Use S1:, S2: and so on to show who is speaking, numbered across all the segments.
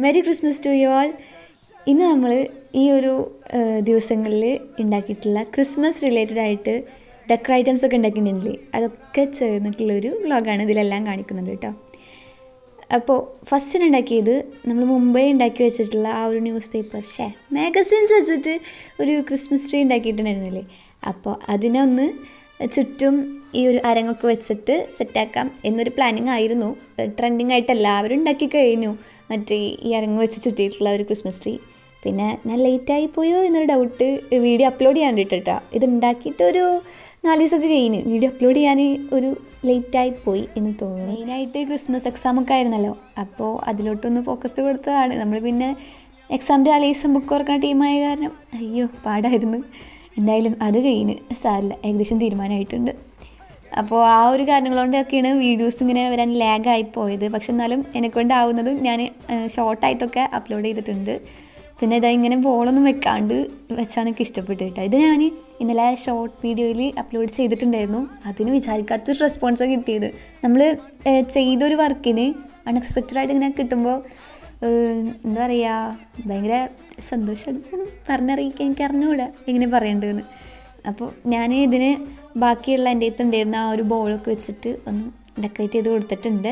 S1: merry Christmas to you all ഇന്ന് നമ്മൾ ഈ ഒരു ദിവസങ്ങളിൽ ഉണ്ടാക്കിയിട്ടുള്ള ക്രിസ്മസ് റിലേറ്റഡ് ആയിട്ട് ഡെക്കർ ഐറ്റംസ് ഒക്കെ ഉണ്ടാക്കിയിട്ടുണ്ടെങ്കിലേ അതൊക്കെ ചേർന്നിട്ടുള്ളൊരു വ്ളോഗാണ് ഇതിലെല്ലാം കാണിക്കുന്നുണ്ട് കേട്ടോ അപ്പോൾ ഫസ്റ്റ് ഉണ്ടാക്കിയത് നമ്മൾ മുമ്പേ ഉണ്ടാക്കി വെച്ചിട്ടുള്ള ആ ഒരു ന്യൂസ് പേപ്പർ ഷേ മാഗസിൻസ് വെച്ചിട്ട് ഒരു ക്രിസ്മസ് ട്രീ ഉണ്ടാക്കിയിട്ടുണ്ടായിരുന്നില്ലേ അപ്പോൾ അതിനെ ഒന്ന് ചുറ്റും ഈ ഒരു അരങ്ങൊക്കെ വെച്ചിട്ട് സെറ്റാക്കാം എന്നൊരു പ്ലാനിങ് ആയിരുന്നു ട്രെൻഡിങ് ആയിട്ട് എല്ലാവരും ഉണ്ടാക്കി കഴിഞ്ഞു മറ്റേ ഈ അരങ്ങ് വെച്ച് ചുറ്റിയിട്ടുള്ള ഒരു ക്രിസ്മസ് ട്രീ പിന്നെ ഞാൻ ലേറ്റായി പോയോ എന്നൊരു ഡൗട്ട് വീഡിയോ അപ്ലോഡ് ചെയ്യാൻ വേണ്ടിയിട്ടാ ഇത് ഉണ്ടാക്കിയിട്ട് ഒരു നാല് ദിവസമൊക്കെ കഴിഞ്ഞ് വീഡിയോ അപ്ലോഡ് ചെയ്യാൻ ഒരു ലേറ്റായി പോയി എന്ന് തോന്നുന്നു മെയിനായിട്ട് ക്രിസ്മസ് എക്സാം ഒക്കെ ആയിരുന്നല്ലോ അപ്പോൾ അതിലോട്ടൊന്ന് ഫോക്കസ് കൊടുത്തതാണ് നമ്മൾ പിന്നെ എക്സാമിൻ്റെ അലീസം ബുക്ക് തുറക്കുന്ന ടീമായ കാരണം അയ്യോ പാടായിരുന്നു എന്തായാലും അത് കഴിഞ്ഞ് സാരില്ല ഏകദേശം തീരുമാനമായിട്ടുണ്ട് അപ്പോൾ ആ ഒരു കാരണങ്ങൾ കൊണ്ടൊക്കെയാണ് വീഡിയോസ് ഇങ്ങനെ വരാൻ ലാഗായി പോയത് പക്ഷെ എന്നാലും എന്നെക്കൊണ്ടാവുന്നത് ഞാൻ ഷോർട്ടായിട്ടൊക്കെ അപ്ലോഡ് ചെയ്തിട്ടുണ്ട് പിന്നെ ഇതാ ഇങ്ങനെ ബോളൊന്നും വെക്കാണ്ട് വെച്ചാണ് എനിക്ക് ഇഷ്ടപ്പെട്ടു കേട്ടോ ഇത് ഞാൻ ഇന്നലെ ഷോർട്ട് വീഡിയോയിൽ അപ്ലോഡ് ചെയ്തിട്ടുണ്ടായിരുന്നു അതിന് വിചാരിക്കാത്തൊരു റെസ്പോൺസാണ് കിട്ടിയത് നമ്മൾ ചെയ്തൊരു വർക്കിന് അൺഎക്സ്പെക്റ്റഡ് ആയിട്ട് ഇങ്ങനെ കിട്ടുമ്പോൾ എന്താ പറയുക ഭയങ്കര സന്തോഷം പറഞ്ഞറിയിക്കാൻ എനിക്ക് അറിഞ്ഞുകൂടാ എങ്ങനെ പറയേണ്ടതെന്ന് അപ്പോൾ ഞാൻ ഇതിന് ബാക്കിയുള്ള എൻ്റെ അടുത്ത് ഉണ്ടായിരുന്ന ആ ഒരു ബോളൊക്കെ വെച്ചിട്ട് ഒന്ന് ഡെക്കറേറ്റ് ചെയ്ത് കൊടുത്തിട്ടുണ്ട്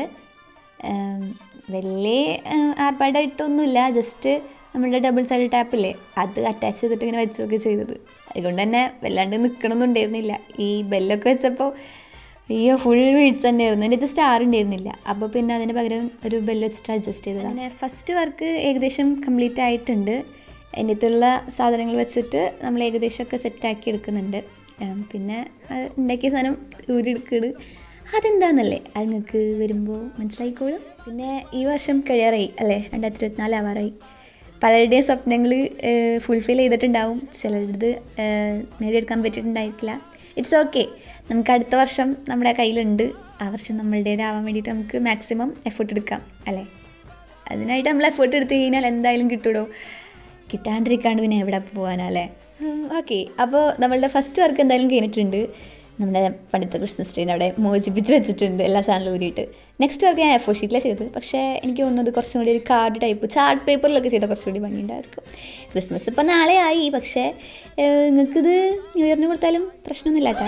S1: വലിയ ആർപ്പാടായിട്ടൊന്നുമില്ല ജസ്റ്റ് നമ്മളുടെ ഡബിൾ സൈഡ് ടാപ്പില്ലേ അത് അറ്റാച്ച് ചെയ്തിട്ട് ഇങ്ങനെ വെച്ചൊക്കെ ചെയ്തത് അതുകൊണ്ട് തന്നെ വല്ലാണ്ട് നിൽക്കണമൊന്നും ഉണ്ടായിരുന്നില്ല ഈ ബെല്ലൊക്കെ വെച്ചപ്പോൾ അയ്യോ ഫുൾ വീഴ്ച തന്നെയായിരുന്നു എൻ്റെ അടുത്ത് സ്റ്റാർ ഉണ്ടായിരുന്നില്ല അപ്പോൾ പിന്നെ അതിന് പകരം ഒരു ബെല്ല് വെച്ചിട്ട് അഡ്ജസ്റ്റ് ചെയ്തത് അങ്ങനെ ഫസ്റ്റ് വർക്ക് ഏകദേശം കംപ്ലീറ്റ് ആയിട്ടുണ്ട് എൻ്റെ അടുത്തുള്ള സാധനങ്ങൾ വെച്ചിട്ട് നമ്മൾ ഏകദേശമൊക്കെ സെറ്റാക്കി എടുക്കുന്നുണ്ട് പിന്നെ ഉണ്ടാക്കിയ സാധനം ഊരിയെടുക്കട് അതെന്താണെന്നല്ലേ അത് നിങ്ങൾക്ക് വരുമ്പോൾ മനസ്സിലായിക്കോളും പിന്നെ ഈ വർഷം കഴിയാറായി അല്ലേ രണ്ടായിരത്തി ഇരുപത്തിനാല് ആവാറായി പലരുടെയും സ്വപ്നങ്ങൾ ഫുൾഫിൽ ചെയ്തിട്ടുണ്ടാവും ചിലരുടേത് നേടിയെടുക്കാൻ പറ്റിയിട്ടുണ്ടായിരിക്കില്ല ഇറ്റ്സ് ഓക്കെ നമുക്ക് അടുത്ത വർഷം നമ്മുടെ കയ്യിലുണ്ട് ആ വർഷം നമ്മളുടേതാവാൻ വേണ്ടിയിട്ട് നമുക്ക് മാക്സിമം എഫേർട്ട് എടുക്കാം അല്ലേ അതിനായിട്ട് നമ്മൾ എഫേർട്ട് എടുത്തു കഴിഞ്ഞാൽ എന്തായാലും കിട്ടുമോ കിട്ടാണ്ടിരിക്കാണ്ട് പിന്നെ എവിടെ പോകാനല്ലേ ഓക്കെ അപ്പോൾ നമ്മളുടെ ഫസ്റ്റ് വർക്ക് എന്തായാലും കഴിഞ്ഞിട്ടുണ്ട് നമ്മുടെ പണ്ടത്തെ ക്രിസ്മസ് ട്രീൻ അവിടെ മോചിപ്പിച്ച് വെച്ചിട്ടുണ്ട് എല്ലാ സാധനങ്ങളും ഊരിയിട്ട് നെക്സ്റ്റ് വർക്ക് ഞാൻ എഫോ ഷീറ്റിലാണ് ചെയ്തത് പക്ഷേ എനിക്ക് തോന്നുന്നത് കുറച്ചും കൂടി ഒരു കാർഡ് ടൈപ്പ് ചാർട്ട് പേപ്പറിലൊക്കെ ചെയ്താൽ കുറച്ചും കൂടി ഭംഗിയുണ്ടായിരിക്കും ക്രിസ്മസ് ഇപ്പം നാളെ ആയി പക്ഷേ നിങ്ങൾക്കിത് ന്യൂ ഇയറിന് കൊടുത്താലും പ്രശ്നമൊന്നുമില്ല കേട്ടോ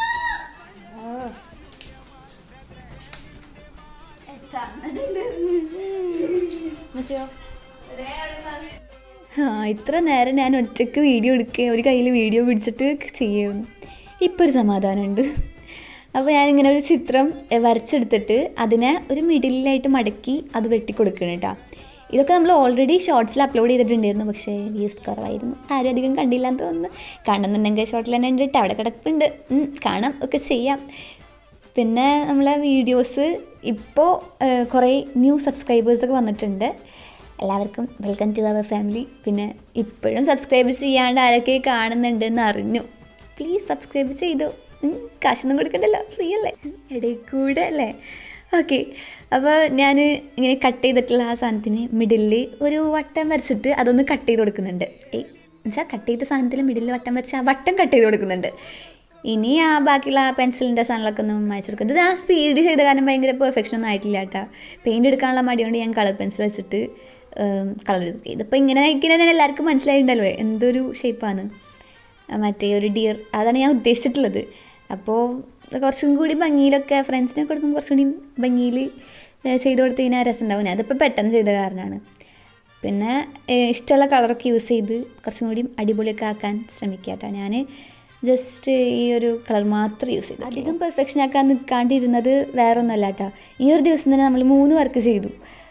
S1: ആ ഇത്ര നേരം ഞാൻ ഒറ്റയ്ക്ക് വീഡിയോ എടുക്കുക ഒരു കയ്യിൽ വീഡിയോ പിടിച്ചിട്ട് ചെയ്യായിരുന്നു ഇപ്പോൾ ഒരു സമാധാനമുണ്ട് അപ്പോൾ ഞാനിങ്ങനെ ഒരു ചിത്രം വരച്ചെടുത്തിട്ട് അതിനെ ഒരു മിഡിലായിട്ട് മടക്കി അത് വെട്ടിക്കൊടുക്കണം കേട്ടോ ഇതൊക്കെ നമ്മൾ ഓൾറെഡി ഷോർട്സിൽ അപ്ലോഡ് ചെയ്തിട്ടുണ്ടായിരുന്നു പക്ഷേ വ്യൂസ് കുറവായിരുന്നു ആരും അധികം കണ്ടില്ല എന്ന് തോന്നുന്നു കാണുന്നുണ്ടെങ്കിൽ ഷോർട്ടിൽ തന്നെ ഉണ്ട് അവിടെ കിടപ്പുണ്ട് കാണാം ഒക്കെ ചെയ്യാം പിന്നെ നമ്മളെ വീഡിയോസ് ഇപ്പോൾ കുറേ ന്യൂ സബ്സ്ക്രൈബേഴ്സൊക്കെ വന്നിട്ടുണ്ട് എല്ലാവർക്കും വെൽക്കം ടു അവർ ഫാമിലി പിന്നെ ഇപ്പോഴും സബ്സ്ക്രൈബ് ചെയ്യാണ്ട് ആരൊക്കെ കാണുന്നുണ്ടെന്ന് അറിഞ്ഞു പ്ലീസ് സബ്സ്ക്രൈബ് ചെയ്തു കാശൊന്നും കൊടുക്കണ്ടല്ലോ ഫ്രീ അല്ലേ ഇടയിൽ കൂടെ അല്ലേ ഓക്കെ അപ്പോൾ ഞാൻ ഇങ്ങനെ കട്ട് ചെയ്തിട്ടുള്ള ആ സാധനത്തിന് മിഡിലിൽ ഒരു വട്ടം വരച്ചിട്ട് അതൊന്ന് കട്ട് ചെയ്ത് കൊടുക്കുന്നുണ്ട് ഏയ് എന്നുവെച്ചാൽ കട്ട് ചെയ്ത സാധനത്തിൽ മിഡിലിൽ വട്ടം വരച്ച് ആ വട്ടം കട്ട് ചെയ്ത് കൊടുക്കുന്നുണ്ട് ഇനി ആ ബാക്കിയുള്ള ആ പെൻസിലിൻ്റെ സാധനങ്ങളൊക്കെ ഒന്ന് മായ്ച്ചു കൊടുക്കുന്നത് ആ സ്പീഡ് ചെയ്ത കാരണം ഭയങ്കര പെർഫെക്ഷൻ ഒന്നും ആയിട്ടില്ല കേട്ടോ പെയിൻറ് എടുക്കാനുള്ള മടി കൊണ്ട് ഞാൻ കളർ പെൻസിൽ വെച്ചിട്ട് കളർ ചെയ്തു ഇതിപ്പോൾ ഇങ്ങനെ ഇങ്ങനെ എല്ലാവർക്കും മനസ്സിലായിട്ടുണ്ടല്ലോ എന്തൊരു ഷേപ്പാണ് മറ്റേ ഒരു ഡിയർ അതാണ് ഞാൻ ഉദ്ദേശിച്ചിട്ടുള്ളത് അപ്പോൾ കുറച്ചും കൂടി ഭംഗിയിലൊക്കെ ഫ്രണ്ട്സിനെ കൊടുക്കുമ്പോൾ കുറച്ചും കൂടി ഭംഗിയിൽ ചെയ്ത് കൊടുത്ത് കഴിഞ്ഞാൽ രസം ഉണ്ടാവും അതിപ്പോൾ പെട്ടെന്ന് ചെയ്ത കാരണമാണ് പിന്നെ ഇഷ്ടമുള്ള കളറൊക്കെ യൂസ് ചെയ്ത് കുറച്ചും കൂടി അടിപൊളിയൊക്കെ ആക്കാൻ ശ്രമിക്കുക കേട്ടോ ഞാൻ ജസ്റ്റ് ഈ ഒരു കളർ മാത്രം യൂസ് ചെയ്തു അധികം പെർഫെക്ഷൻ ആക്കാൻ നിൽക്കാണ്ടിരുന്നത് വേറെ ഒന്നുമല്ല കേട്ടോ ഈ ഒരു ദിവസം തന്നെ നമ്മൾ മൂന്ന് വർക്ക് ചെയ്തു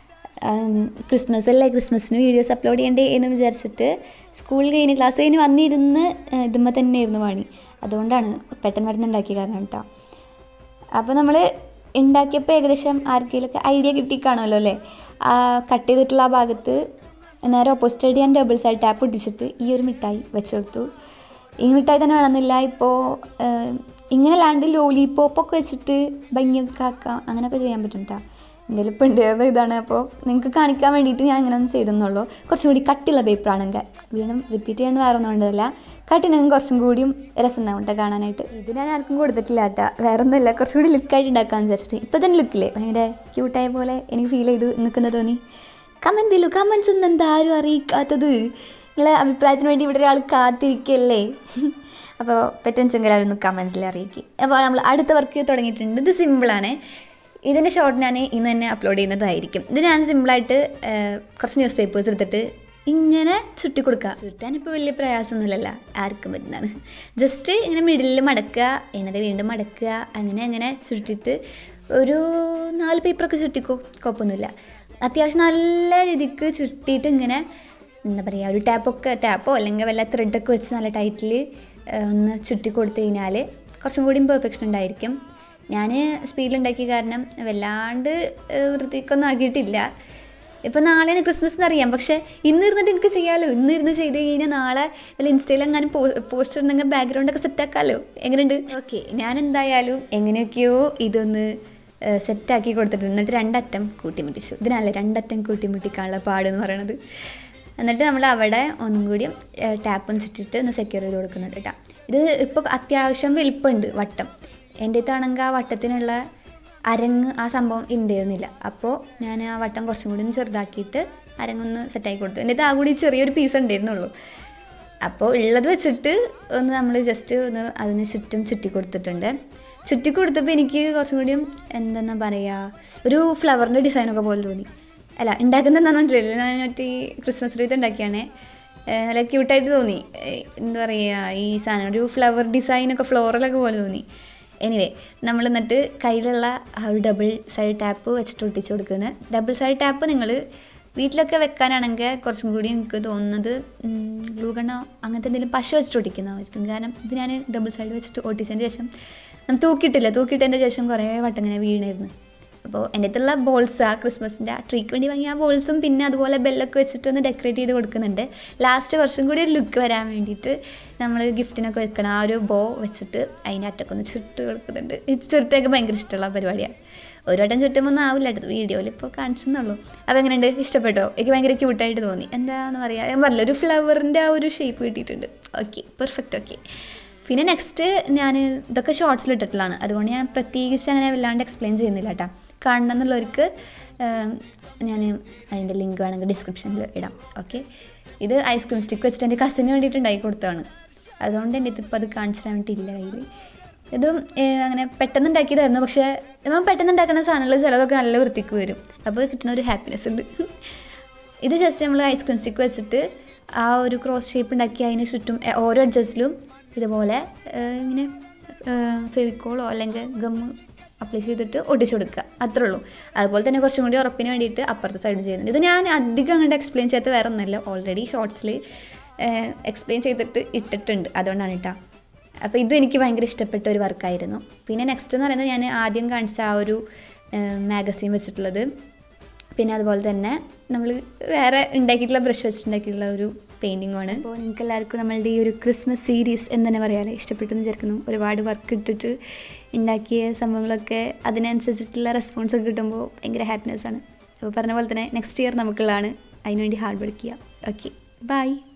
S1: ക്രിസ്മസ് അല്ലേ ക്രിസ്മസിന് വീഡിയോസ് അപ്ലോഡ് ചെയ്യണ്ടേ എന്ന് വിചാരിച്ചിട്ട് സ്കൂൾ കഴിഞ്ഞ് ക്ലാസ് കഴിഞ്ഞ് വന്നിരുന്ന് ഇതുമ്മ തന്നെയായിരുന്നു പണി അതുകൊണ്ടാണ് പെട്ടെന്ന് പെട്ടെന്ന് ഉണ്ടാക്കിയ കാരണം കേട്ടോ അപ്പോൾ നമ്മൾ ഉണ്ടാക്കിയപ്പോൾ ഏകദേശം ആർക്കെങ്കിലുമൊക്കെ ഐഡിയ കിട്ടിക്കാണല്ലോ അല്ലേ കട്ട് ചെയ്തിട്ടുള്ള ആ ഭാഗത്ത് നേരെ ഓപ്പോസിറ്റ് ഞാൻ ഡബിൾ സൈഡ് ടാപ്പ് ഒട്ടിച്ചിട്ട് ഈ ഒരു മിഠായി വെച്ചെടുത്തു ഈ മിഠായി തന്നെ വേണമെന്നില്ല ഇപ്പോൾ ഇങ്ങനെ അല്ലാണ്ട് ലോലിപോപ്പൊക്കെ വെച്ചിട്ട് ഭംഗിയൊക്കെ ആക്കാം അങ്ങനെയൊക്കെ ചെയ്യാൻ പറ്റും കേട്ടോ എൻ്റെ ഇപ്പോൾ ഉണ്ടായിരുന്ന ഇതാണ് അപ്പോൾ നിങ്ങൾക്ക് കാണിക്കാൻ വേണ്ടിയിട്ട് ഞാൻ ഇങ്ങനെ ഒന്ന് ചെയ്തെന്നുള്ളൂ കുറച്ചും കൂടി കട്ടിയുള്ള പേപ്പറാണെങ്കിൽ വീണ്ടും റിപ്പീറ്റ് ചെയ്യുന്ന വേറെ ഒന്നും ഉണ്ടല്ല കട്ടിനെങ്കിൽ കുറച്ചും കൂടിയും രസം ഉണ്ടാവും കേട്ടോ കാണാനായിട്ട് ഇത് ഞാൻ ആർക്കും കൊടുത്തിട്ടില്ല കേട്ടോ വേറെ ഒന്നുമില്ല കുറച്ചും കൂടി ലുക്കായിട്ട് ഉണ്ടാക്കാമെന്ന് വിചാരിച്ചിട്ട് ഇപ്പോൾ തന്നെ ലുക്കില്ലേ ഭയങ്കര ക്യൂട്ടായ പോലെ എനിക്ക് ഫീൽ ചെയ്തു നിൽക്കുന്നത് തോന്നി കമൻറ്റ് ബില്ലു കമൻസ് ഒന്നും എന്താ ആരും അറിയിക്കാത്തത് നിങ്ങളെ അഭിപ്രായത്തിന് വേണ്ടി ഇവിടെ ഒരാൾ കാത്തിരിക്കല്ലേ അപ്പോൾ പറ്റുമെങ്കിൽ എല്ലാവരും ഒന്ന് കമൻസിൽ അറിയിക്കും അപ്പോൾ നമ്മൾ അടുത്ത വർക്ക് തുടങ്ങിയിട്ടുണ്ട് ഇത് സിമ്പിളാണ് ഇതിൻ്റെ ഷോർട്ട് ഞാൻ ഇന്ന് തന്നെ അപ്ലോഡ് ചെയ്യുന്നതായിരിക്കും ഇത് ഞാൻ സിമ്പിളായിട്ട് കുറച്ച് ന്യൂസ് പേപ്പേഴ്സ് എടുത്തിട്ട് ഇങ്ങനെ ചുറ്റി കൊടുക്കുക ചുറ്റാനിപ്പോൾ വലിയ പ്രയാസമൊന്നുമില്ലല്ലോ ആർക്കും പറ്റുന്നതാണ് ജസ്റ്റ് ഇങ്ങനെ മിഡിലിൽ മടക്കുക എന്നിട്ട് വീണ്ടും മടക്കുക അങ്ങനെ അങ്ങനെ ചുറ്റിയിട്ട് ഒരു നാല് പേപ്പറൊക്കെ ചുറ്റിക്കോ കുഴപ്പമൊന്നുമില്ല അത്യാവശ്യം നല്ല രീതിക്ക് ചുറ്റിയിട്ട് ഇങ്ങനെ എന്താ പറയുക ഒരു ടാപ്പൊക്കെ ടാപ്പോ അല്ലെങ്കിൽ വല്ല ത്രെഡൊക്കെ വെച്ച് നല്ല ടൈറ്റിൽ ഒന്ന് ചുറ്റി കൊടുത്തു കഴിഞ്ഞാൽ കുറച്ചും കൂടിയും പെർഫെക്ഷൻ ഉണ്ടായിരിക്കും ഞാൻ സ്പീഡിലുണ്ടാക്കിയ കാരണം വല്ലാണ്ട് ഏഹ്, വൃത്തിക്കൊന്നും ആക്കിയിട്ടില്ല ഇപ്പം നാളെയാണ് ക്രിസ്മസ് എന്നറിയാം പക്ഷേ ഇന്ന് ഇരുന്നിട്ട് എനിക്ക് ചെയ്യാമല്ലോ ഇന്ന് ഇരുന്ന് ചെയ്ത് കഴിഞ്ഞാൽ നാളെ വല്ല ഇൻസ്റ്റയിൽ എങ്ങാനും പോസ്റ്റ് ഉണ്ടെങ്കിൽ ബാക്ക്ഗ്രൗണ്ടൊക്കെ സെറ്റ് ആക്കാമല്ലോ എങ്ങനെയുണ്ട് ഓക്കെ ഞാൻ എന്തായാലും എങ്ങനെയൊക്കെയോ ഇതൊന്ന് സെറ്റാക്കി കൊടുത്തിട്ട് എന്നിട്ട് രണ്ടറ്റം കൂട്ടിമുട്ടിച്ചു ഇതിനല്ല രണ്ടറ്റം കൂട്ടിമുട്ടിക്കാനുള്ള പാടെന്ന് പറയണത് എന്നിട്ട് നമ്മൾ അവിടെ ഒന്നും കൂടി ടാപ്പും ചുറ്റിട്ട് ഒന്ന് സെക്യൂർ ചെയ്ത് കൊടുക്കുന്നുണ്ട് കേട്ടോ ഇത് ഇപ്പോൾ അത്യാവശ്യം വലിപ്പമുണ്ട് വട്ടം എൻ്റെ അടുത്താണെങ്കിൽ ആ വട്ടത്തിനുള്ള അരങ്ങ് ആ സംഭവം ഉണ്ടായിരുന്നില്ല അപ്പോൾ ഞാൻ ആ വട്ടം കുറച്ചും കൂടി ഒന്ന് ചെറുതാക്കിയിട്ട് അരങ്ങൊന്ന് സെറ്റാക്കി കൊടുത്തു എൻ്റെ അടുത്ത് ആ കൂടി ചെറിയൊരു പീസ് ഉണ്ടായിരുന്നുള്ളൂ അപ്പോൾ ഉള്ളത് വെച്ചിട്ട് ഒന്ന് നമ്മൾ ജസ്റ്റ് ഒന്ന് അതിന് ചുറ്റും ചുറ്റി കൊടുത്തിട്ടുണ്ട് ചുറ്റി കൊടുത്തപ്പോൾ എനിക്ക് കുറച്ചും കൂടിയും എന്തെന്നാ പറയുക ഒരു ഫ്ലവറിൻ്റെ ഡിസൈനൊക്കെ പോലെ തോന്നി അല്ല ഉണ്ടാക്കുന്നത് എന്താണെന്ന് മനസ്സിലായില്ല ഞാൻ മറ്റേ ഈ ക്രിസ്മസ് ട്രീത്ത് ഉണ്ടാക്കിയാണേ ഏഹ് നല്ല ക്യൂട്ടായിട്ട് തോന്നി ഏഹ് എന്താ പറയുക ഈ സാധനം ഒരു ഫ്ലവർ ഡിസൈനൊക്കെ ഫ്ലോറലൊക്കെ പോലെ തോന്നി എനിവേ നമ്മൾ എന്നിട്ട് കയ്യിലുള്ള ആ ഒരു ഡബിൾ സൈഡ് ടാപ്പ് വെച്ചിട്ട് ഒട്ടിച്ച് കൊടുക്കുന്നത് ഡബിൾ സൈഡ് ടാപ്പ് നിങ്ങൾ വീട്ടിലൊക്കെ വെക്കാനാണെങ്കിൽ കുറച്ചും കൂടി എനിക്ക് തോന്നുന്നത് ഗ്ലൂ ഗണ്ണോ അങ്ങനത്തെ എന്തെങ്കിലും പശ വെച്ചിട്ട് ഒട്ടിക്കുന്നതായിരിക്കും കാരണം ഇത് ഞാൻ ഡബിൾ സൈഡ് വെച്ചിട്ട് ഒട്ടിച്ചതിന് ശേഷം നമ്മൾ തൂക്കിയിട്ടില്ല തൂക്കിയിട്ടതിൻ്റെ ശേഷം കുറേ വട്ടം ഇങ്ങനെ വീണായിരുന്നു അപ്പോൾ എൻ്റെ അടുത്തുള്ള ബോൾസ് ആ ക്രിസ്മസിൻ്റെ ആ ട്രീക്ക് വേണ്ടി വാങ്ങിയ ആ ബോൾസും പിന്നെ അതുപോലെ ബെല്ലൊക്കെ വെച്ചിട്ട് ഒന്ന് ഡെക്കറേറ്റ് ചെയ്ത് കൊടുക്കുന്നുണ്ട് ലാസ്റ്റ് കുറച്ചും കൂടി ഒരു ലുക്ക് വരാൻ വേണ്ടിയിട്ട് നമ്മൾ ഗിഫ്റ്റിനൊക്കെ വെക്കണം ആ ഒരു ബോ വെച്ചിട്ട് അതിൻ്റെ അറ്റൊക്കെ ഒന്ന് ചുട്ട് കൊടുക്കുന്നുണ്ട് ഈ ചുരുട്ടൊക്കെ ഭയങ്കര ഇഷ്ടമുള്ള പരിപാടിയാണ് ഒരു വട്ടം ചുറ്റുമ്പോൾ ഒന്നും ആവില്ല അടുത്ത് വീഡിയോയിൽ ഇപ്പോൾ കാണിച്ചെന്നുള്ളൂ അപ്പോൾ എങ്ങനെയുണ്ട് ഇഷ്ടപ്പെട്ടോ എനിക്ക് ഭയങ്കര ക്യൂട്ടായിട്ട് തോന്നി എന്താണെന്ന് പറയുക ഞാൻ പറഞ്ഞില്ല ഒരു ഫ്ലവറിൻ്റെ ആ ഒരു ഷേപ്പ് കിട്ടിയിട്ടുണ്ട് ഓക്കെ പെർഫെക്റ്റ് ഓക്കെ പിന്നെ നെക്സ്റ്റ് ഞാൻ ഇതൊക്കെ ഷോർട്സിൽ ഇട്ടിട്ടുള്ളതാണ് അതുകൊണ്ട് ഞാൻ പ്രത്യേകിച്ച് അങ്ങനെ വല്ലാണ്ട് എക്സ്പ്ലെയിൻ ചെയ്യുന്നില്ല കേട്ടോ കാണണം എന്നുള്ളവർക്ക് ഞാൻ അതിൻ്റെ ലിങ്ക് വേണമെങ്കിൽ ഡിസ്ക്രിപ്ഷനിൽ ഇടാം ഓക്കെ ഇത് ഐസ്ക്രീം സ്റ്റിക്ക് വെച്ചിട്ട് എൻ്റെ കസിന് വേണ്ടിയിട്ട് ഉണ്ടാക്കി കൊടുത്തതാണ് അതുകൊണ്ട് എൻ്റെ ഇതിപ്പോൾ അത് കാണിച്ചു തരാൻ വേണ്ടിയില്ല കയ്യിൽ ഇതും ഏഹ്, അങ്ങനെ പെട്ടെന്ന് ഉണ്ടാക്കിയതായിരുന്നു പക്ഷേ നമ്മൾ പെട്ടെന്ന് ഉണ്ടാക്കുന്ന സാധനങ്ങൾ ചിലതൊക്കെ നല്ല വൃത്തിക്ക് വരും അപ്പോൾ കിട്ടുന്ന ഒരു ഹാപ്പിനെസ് ഉണ്ട് ഇത് ജസ്റ്റ് നമ്മൾ ഐസ്ക്രീം സ്റ്റിക്ക് വെച്ചിട്ട് ആ ഒരു ക്രോസ് ഷേപ്പ് ഉണ്ടാക്കി അതിന് ചുറ്റും എ- ഓരോ അഡ്ജസ്റ്റിലും ഇതുപോലെ ഏഹ്, ഇങ്ങനെ ഫെവിക്കോളോ അല്ലെങ്കിൽ ഗമ്മ് അപ്ലൈ ചെയ്തിട്ട് ഒട്ടിച്ചു കൊടുക്കുക അത്രേ ഉള്ളൂ അതുപോലെ തന്നെ കുറച്ചും കൂടി ഉറപ്പിന് വേണ്ടിയിട്ട് അപ്പുറത്തെ സൈഡും ചെയ്യുന്നുണ്ട് ഇത് ഞാൻ അധികം അങ്ങോട്ട് എക്സ്പ്ലെയിൻ ചെയ്യാത്ത വേറെ ഒന്നുമല്ല ഓൾറെഡി ഷോർട്സിൽ എക്സ്പ്ലെയിൻ ചെയ്തിട്ട് ഇട്ടിട്ടുണ്ട് അതുകൊണ്ടാണ് കേട്ടോ അപ്പോൾ ഇത് എനിക്ക് ഭയങ്കര ഇഷ്ടപ്പെട്ട ഒരു വർക്കായിരുന്നു പിന്നെ നെക്സ്റ്റ് എന്ന് പറയുന്നത് ഞാൻ ആദ്യം കാണിച്ച ആ ഒരു മാഗസീൻ വെച്ചിട്ടുള്ളത് പിന്നെ അതുപോലെ തന്നെ നമ്മൾ വേറെ ഉണ്ടാക്കിയിട്ടുള്ള ബ്രഷ് വെച്ചിട്ടുണ്ടാക്കിയിട്ടുള്ള ഒരു പെയിൻറ്റിങ്ങാണ് അപ്പോൾ നിങ്ങൾക്ക് എല്ലാവർക്കും നമ്മളുടെ ഈ ഒരു ക്രിസ്മസ് സീരീസ് എന്ന് തന്നെ പറയാമല്ലേ ഇഷ്ടപ്പെട്ടെന്ന് വിചാരിക്കുന്നു ഒരുപാട് വർക്ക് ഇട്ടിട്ട് ഉണ്ടാക്കിയ സംഭവങ്ങളൊക്കെ അതിനനുസരിച്ചിട്ടുള്ള റെസ്പോൺസ് ഒക്കെ കിട്ടുമ്പോൾ ഭയങ്കര ഹാപ്പിനെസ് ആണ് അപ്പോൾ പറഞ്ഞ പോലെ തന്നെ നെക്സ്റ്റ് ഇയർ നമുക്കുള്ളതാണ് അതിനുവേണ്ടി ഹാർഡ് വർക്ക് ചെയ്യാം ഓക്കെ ബൈ